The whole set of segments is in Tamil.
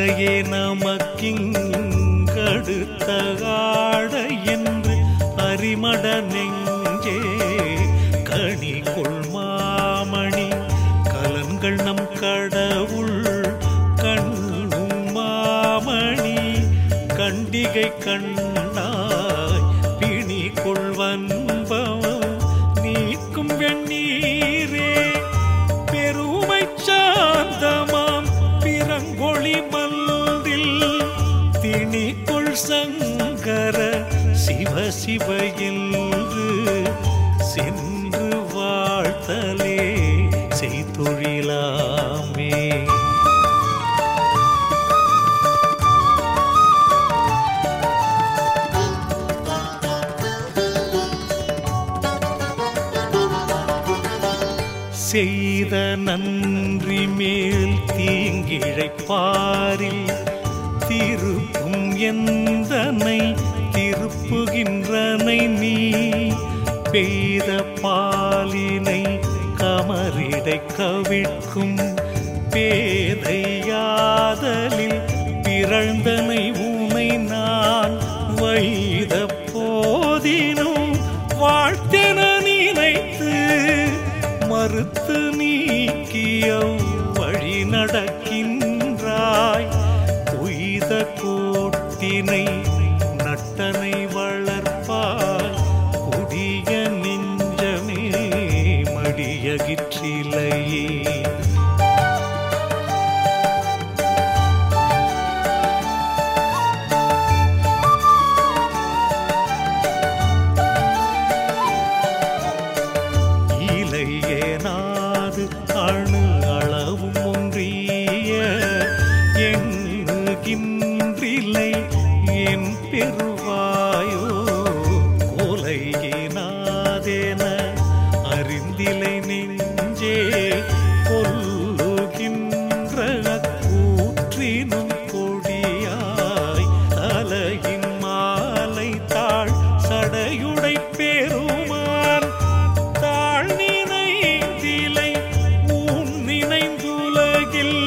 சிந்தையே நமக்கிங்கடுத்த ஆட என்று அரிமட நெஞ்சே கனி கொள்மாமணி கலன்கள் நம் கடவுள் கண்ணும் மாமணி கண்டிகை கண்ணாய் பிணி கொள்வன்பவம் நீக்கும் வெண்ணீரே பெருமை சாந்தமாம் பிறங்கொழி மல்தில் திணிக்குள் சங்கர சிவ சிவ என்று சென்று வாழ்த்தலே செய்தொழிலாமே செய்த நன்றி மேல் தீங்கிழைப்பாரில் திருப்பும் எந்தனை திருப்புகின்றனை நீ பெய்த பாலினை கமரிடை கவிழ்க்கும் பேதையாதலில் பிறழ்ந்தனை உனை நான் வைத போதினும் வாழ்த்தென நினைத்து மறுத்து நீக்கிய வழி நடக்கின்றாய் உய்த கோட்டினை நட்டனை வளர்ப்பாய் கொடிய நெஞ்சமே மடியகிற்றிலையே இலையேனாது அணு அளவும் ஒன்றிய எண்ணுகின்றில்லை என் பெருவாயோ கொலையினாதென அறிந்திலை நெஞ்சே கொல்லுகின்ற கூற்றினும் கொடியாய் தலையின் மாலை தாழ் சடையுடை பெருமான் தாழ் நினைந்திலை ஊன் நினைந்துலகில்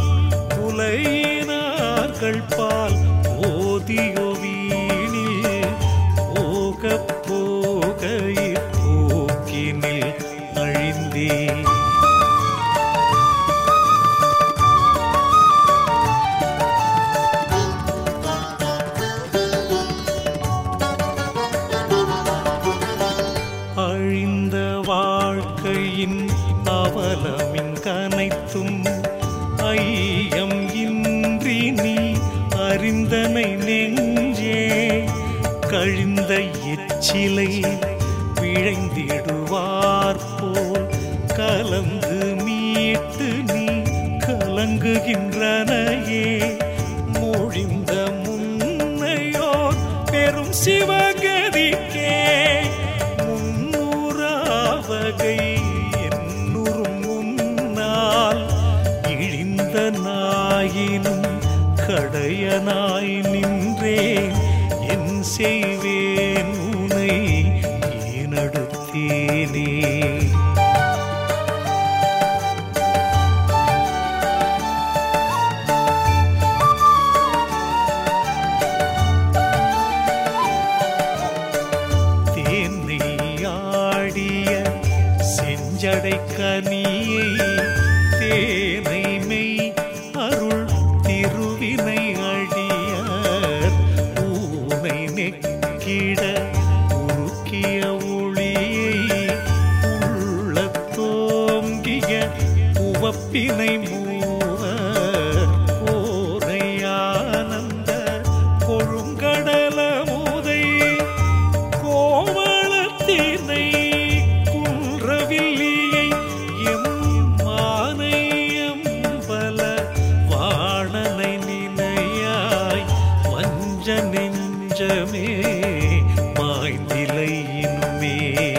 புலையினார்கள் பால் ஓதியோ வீணில் போக போக இப்போக்கினில் அழிந்தே அழிந்த வாழ்க்கையின் அவலமின் கனைத்தும் ஐயம் இன்றி நீ அறிந்தனை நெஞ்சே கழிந்த எச்சிலை பிழைந்திடுவார் போல் கலந்து மீட்டு நீ கலங்குகின்றனையே மொழிந்த முன்னையோர் பெரும் சிவகதிக்கே முன்னூறாவகை என்னுறும் முன்னால் இழிந்த நாயினும் கடையனாய் நின்றேன் என் செய்வேன் உனை ஏனடுத்தேனே தேனை ஆடிய செஞ்சடை கனியை தேனை மெய் அருள் திருவினை அடியார் ஊனை நெக்கிட உருக்கிய ஒளியை உள்ள தோங்கிய உவப்பினை மூவர் கோரை ஆனந்த கொழுங்கடலமுதை கோவளத்தினை குன்றவில்லியை எம் மானை எம்பல வாணனை நினையாய் வஞ்ச நெஞ்சமே மாய்ந்திலை இனுமே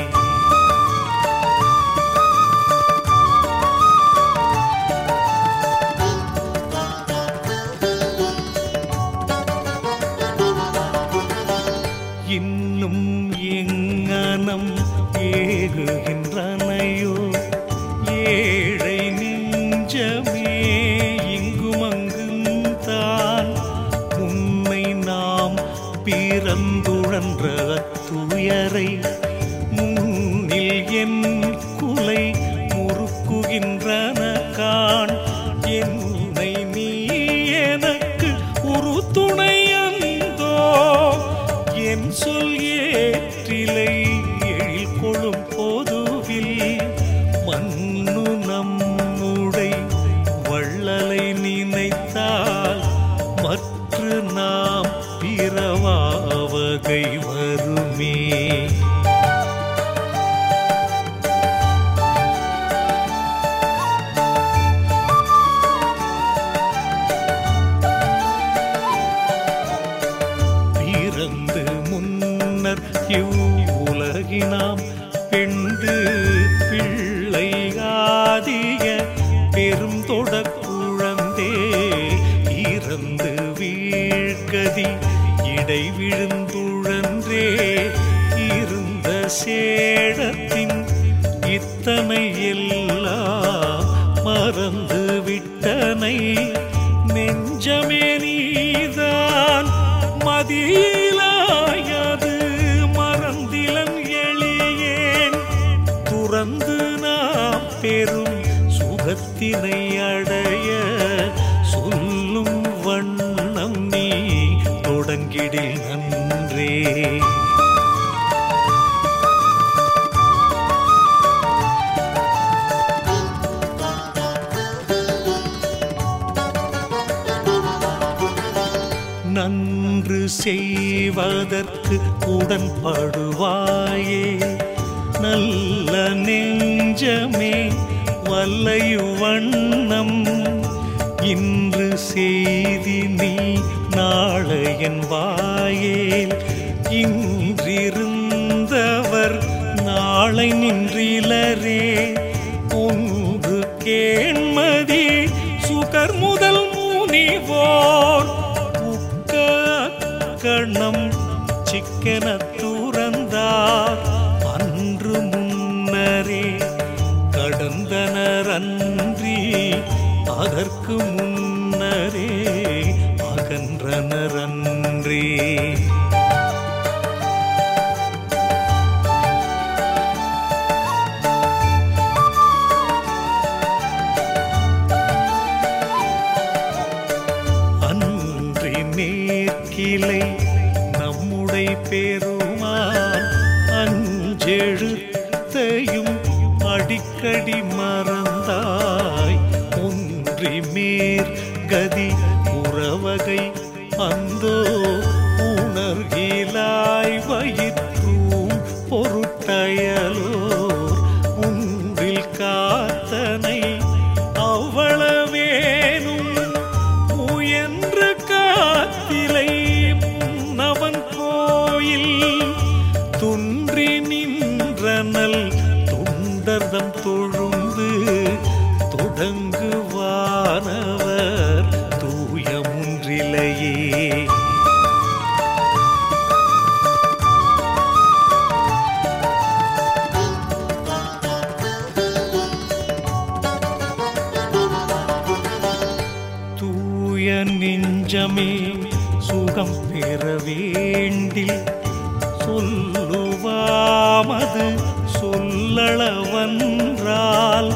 இன்னும் எங்கனம் ஏகுகின்றனையோ ஏழை நெஞ்சமே இங்குமங்கும் தா உடை முன்னில் என் குலை முறுக்குகின்றன காண் என்னை நீ எனக்கு ஒரு துணையந்தோ என் சொல் ஏற்றிலை எழில் கொழும் பொதுவில் மண்ணு நம்முடை வள்ளலை நினைத்தால் மற்ற நாம் பிறவாவகை வருமே பிறந்து முன்னர் இவ்வுலகினாம் பெண்டு பிள்ளையாதிய பெரும் தொடக்குழந்தே இறந்து வீழ்கதி இடை விழுந்துழன்றே இருந்த சேடத்தின் இத்தனை எல்லாம் மறந்து விட்டனை நெஞ்சமே நீதான் மதியிலாயது மறந்திலன் எளியேன் துறந்து நாம் பெரும் சுகத்தினை அடைய சொல்லும் வண்ணம் நீ தொடங்கிடில் நன்றே நன்று செய்வதற்கு உடன்படுவாயே நல்ல நெஞ்சமே வல்லையு வண்ணம் இன்று செய்தி நீ நாளையன் வாயேல் இன்றிருந்தவர் நாளை நின்றிலரே ஒன்று கேண்மதி சுகர் முதல் முனிவோர் உக்க கணம் சிக்கன துறந்தார் அன்று முன்னரே கடந்தனர் அன்றி அதற்கு முன்னரே அகன்றனர் அன்றே அன்றி நேர்கிளை நம்முடைய பெருமான் அஞ்செழுத்தையும் அடிக்கடி மறந்தாய் ஒன்றி மேற் கதி உறவகை அந்தோ உணர்கிலாய் வயிற்றும் பொருட்டயலோர் உன்றில் காத்தனை அவ்வளவேனும் முயன்று காத்திலை முன்னவன் கோயில் துன்றி நின்றனல் தொண்டர்தம் தொழுந்து தொடங்குவானவர் தூய முன்றிலையே தூய நெஞ்சமே சுகம் பெற வேண்டில் சொல்லுவாமது சொல்லளவன்றால்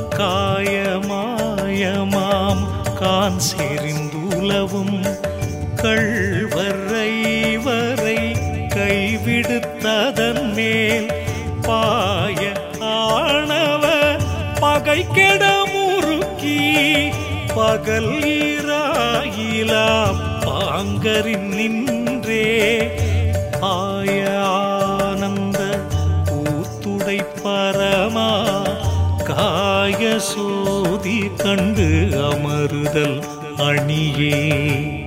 காயமாயமாம் கான் செறிந்துலவும் கள்வரை வரை கைவிடுத்ததன் மேல் பாய ஆணவ பகை கெட முறுக்கி பகல் ஈராயிலா பாங்கரின் நின்றே ஆய ஆனந்த கூத்துடை பரமா காய சோதி கண்டு அமருதல் அணியே